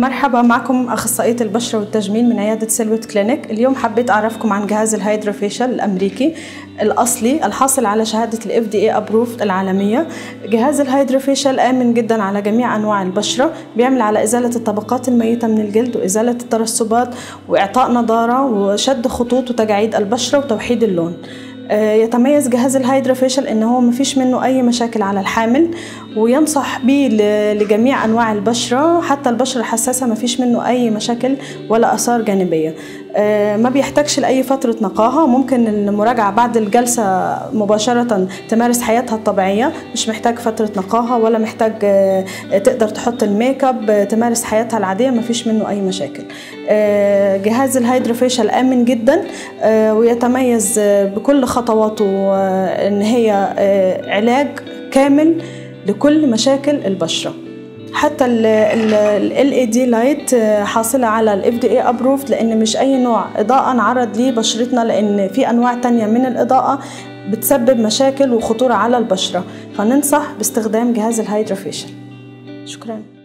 مرحبا معكم أخصائية البشرة والتجميل من عيادة سيلوت كلينيك اليوم حبيت أعرفكم عن جهاز الهيدروفيشل الأمريكي الأصلي الحاصل على شهادة ال FDA Approved العالمية جهاز الهيدروفيشل آمن جدا على جميع أنواع البشرة بيعمل على إزالة الطبقات الميتة من الجلد وإزالة الترسبات وإعطاء نضارة وشد خطوط وتجاعيد البشرة وتوحيد اللون يتميز جهاز الهيدروفيشل ان هو مفيش منه اي مشاكل على الحامل وينصح به لجميع انواع البشره حتى البشره الحساسه مفيش منه اي مشاكل ولا اثار جانبيه ما بيحتاجش لاي فتره نقاهه ممكن المراجعه بعد الجلسه مباشره تمارس حياتها الطبيعيه مش محتاج فتره نقاهه ولا محتاج تقدر تحط الميك اب تمارس حياتها العاديه مفيش منه اي مشاكل جهاز الهيدروفيشل امن جدا ويتميز بكل خطواته ان هي علاج كامل لكل مشاكل البشره حتى ال LED لايت حاصله على ال FDA ابروفد لان مش اي نوع اضاءه نعرض ليه بشرتنا لان في انواع تانية من الاضاءه بتسبب مشاكل وخطوره على البشره فننصح باستخدام جهاز الهيدروفيشل شكرا